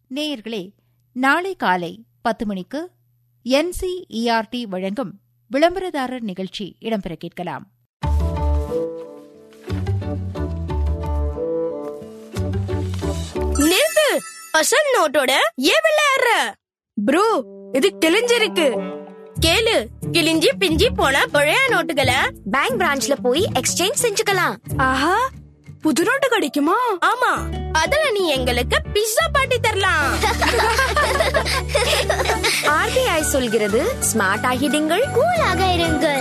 நேயர்களே நாளை காலை பத்து மணிக்கு என்சிஇஆர்டி வழங்கும் விளம்பரதாரர் நிகழ்ச்சி இடம்பெற கேட்கலாம் நிறுத்து அசல் நோட்டோட ஏன் விளையாடுற ப்ரோ இது கிழிஞ்சிருக்கு கேளு கிழிஞ்சி பிஞ்சி போன பழைய நோட்டுகளை பேங்க் பிரான்ச்ல போய் எக்ஸ்சேஞ்ச் செஞ்சுக்கலாம் ஆஹா புது நோட்டு கிடைக்குமா ஆமா அதுல நீ எங்களுக்கு பிஸ்ஸா பாட்டி தரலாம் ஆர்பிஐ சொல்கிறது ஸ்மார்ட் ஆகிடுங்கள் கூலாக இருங்கள்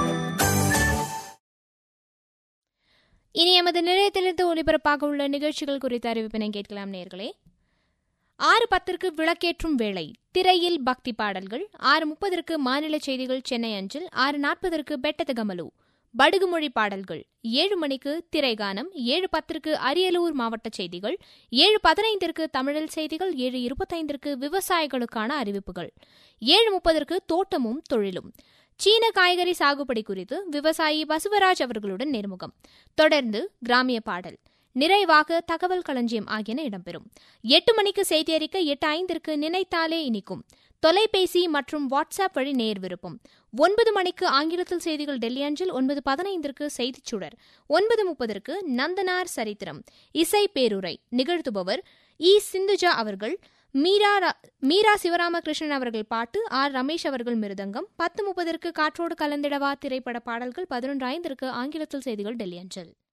இனி எமது நிலையத்திலிருந்து ஒளிபரப்பாக உள்ள நிகழ்ச்சிகள் குறித்த அறிவிப்பினை கேட்கலாம் நேர்களே ஆறு பத்திற்கு விளக்கேற்றும் வேளை திரையில் பக்தி பாடல்கள் ஆறு முப்பதற்கு மாநில செய்திகள் சென்னை அஞ்சில் ஆறு நாற்பதற்கு பெட்டது கமலு படுகுமொழி பாடல்கள் ஏழு மணிக்கு திரைகானம் ஏழு பத்திற்கு அரியலூர் மாவட்ட செய்திகள் ஏழு பதினைந்திற்கு தமிழில் செய்திகள் ஏழு இருபத்தைந்திற்கு விவசாயிகளுக்கான அறிவிப்புகள் ஏழு முப்பதற்கு தோட்டமும் தொழிலும் சீன காய்கறி சாகுபடி குறித்து விவசாயி பசுவராஜ் அவர்களுடன் நேர்முகம் தொடர்ந்து கிராமிய பாடல் நிறைவாக தகவல் களஞ்சியம் ஆகியன இடம்பெறும் எட்டு மணிக்கு செய்தி அறிக்கை எட்டு ஐந்திற்கு நினைத்தாலே இனிக்கும் தொலைபேசி மற்றும் வாட்ஸ்அப் வழி நேர் விருப்பம் ஒன்பது மணிக்கு ஆங்கிலத்தில் செய்திகள் டெல்லி அஞ்சில் ஒன்பது பதினைந்திற்கு செய்திச் சுடர் ஒன்பது முப்பதற்கு நந்தனார் சரித்திரம் இசை பேருரை நிகழ்த்துபவர் இ சிந்துஜா அவர்கள் மீரா ரா- மீரா சிவராமகிருஷ்ணன் அவர்கள் பாட்டு ஆர் ரமேஷ் அவர்கள் மிருதங்கம் பத்து முப்பதற்கு காற்றோடு கலந்திடவா திரைப்பட பாடல்கள் பதினொன்று ஐந்திற்கு ஆங்கிலத்தில் செய்திகள் டெல்லி அஞ்சல்